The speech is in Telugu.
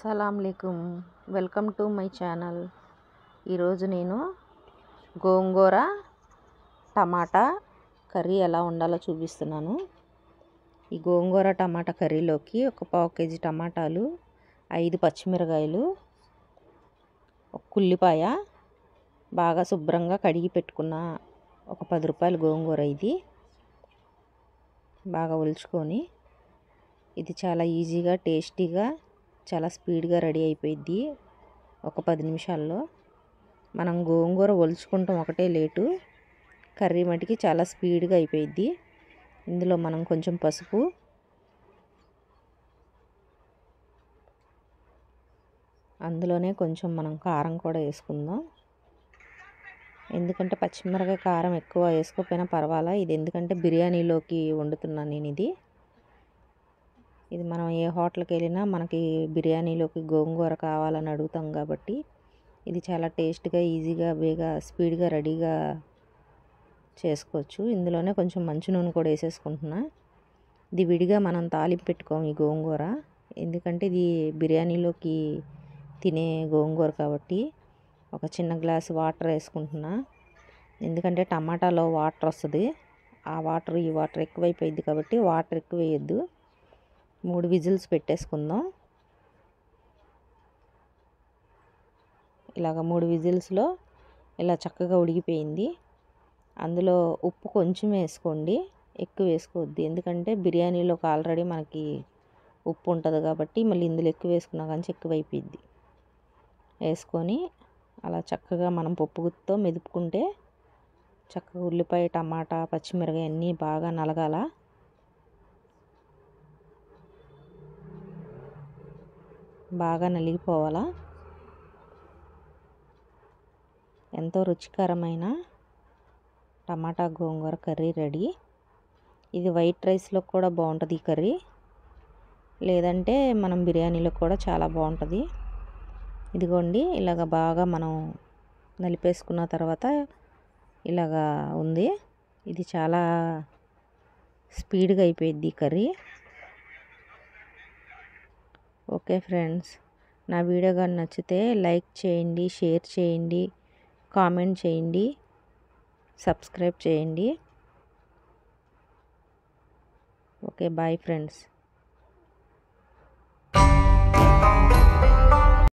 అస్సలం వెల్కమ్ టు మై ఛానల్ ఈరోజు నేను గోంగూర టమాటా కర్రీ ఎలా ఉండాలో చూపిస్తున్నాను ఈ గోంగూర టమాటా కర్రీలోకి ఒక పావు కేజీ టమాటాలు ఐదు పచ్చిమిరకాయలు ఒక కుల్లిపాయ బాగా శుభ్రంగా కడిగి పెట్టుకున్న ఒక పది రూపాయల గోంగూర ఇది బాగా ఒలుచుకొని ఇది చాలా ఈజీగా టేస్టీగా చాలా స్పీడ్గా రెడీ అయిపోయిద్ది ఒక పది నిమిషాల్లో మనం గోంగూర ఒలుచుకుంటాం ఒకటే లేటు కర్రీ మటుకి చాలా స్పీడ్గా అయిపోయిద్ది ఇందులో మనం కొంచెం పసుపు అందులోనే కొంచెం మనం కారం కూడా వేసుకుందాం ఎందుకంటే పచ్చిమిరకాయ కారం ఎక్కువ వేసుకోకపోయినా పర్వాలా ఇది ఎందుకంటే బిర్యానీలోకి వండుతున్నాను నేను ఇది ఇది మనం ఏ హోటల్కి వెళ్ళినా మనకి బిర్యానీలోకి గోంగూర కావాలని అడుగుతాం కాబట్టి ఇది చాలా టేస్ట్గా ఈజీగా బేగా స్పీడ్గా రెడీగా చేసుకోవచ్చు ఇందులోనే కొంచెం మంచి నూనె కూడా వేసేసుకుంటున్నా ఇది విడిగా మనం తాలింపు పెట్టుకోం ఈ గోంగూర ఎందుకంటే ఇది బిర్యానీలోకి తినే గోంగూర కాబట్టి ఒక చిన్న గ్లాస్ వాటర్ వేసుకుంటున్నా ఎందుకంటే టమాటాలో వాటర్ వస్తుంది ఆ వాటర్ ఈ వాటర్ ఎక్కువైపోయింది కాబట్టి వాటర్ ఎక్కువ వేయద్దు మూడు విజిల్స్ పెట్టేసుకుందాం ఇలాగ మూడు విజిల్స్లో ఇలా చక్కగా ఉడికిపోయింది అందులో ఉప్పు కొంచెం వేసుకోండి ఎక్కువ వేసుకోవద్దు ఎందుకంటే బిర్యానీలోకి ఆల్రెడీ మనకి ఉప్పు ఉంటుంది కాబట్టి మళ్ళీ ఇందులో ఎక్కువ వేసుకున్నా కానీ ఎక్కువ అయిపోయింది వేసుకొని అలా చక్కగా మనం పప్పు గుత్తితో మెదుపుకుంటే చక్కగా ఉల్లిపాయ టమాటా పచ్చిమిరకాయ అన్నీ బాగా నలగాల బాగా నలిగిపోవాలా ఎంతో రుచికరమైన టమాటా గోంగూర కర్రీ రెడీ ఇది వైట్ రైస్లో కూడా బాగుంటుంది ఈ కర్రీ లేదంటే మనం బిర్యానీలో కూడా చాలా బాగుంటుంది ఇదిగోండి ఇలాగ బాగా మనం నలిపేసుకున్న తర్వాత ఇలాగా ఉంది ఇది చాలా స్పీడ్గా అయిపోయింది ఈ కర్రీ ఓకే ఫ్రెండ్స్ నా వీడియో కానీ నచ్చితే లైక్ చేయండి షేర్ చేయండి కామెంట్ చేయండి సబ్స్క్రైబ్ చేయండి ఓకే బాయ్ ఫ్రెండ్స్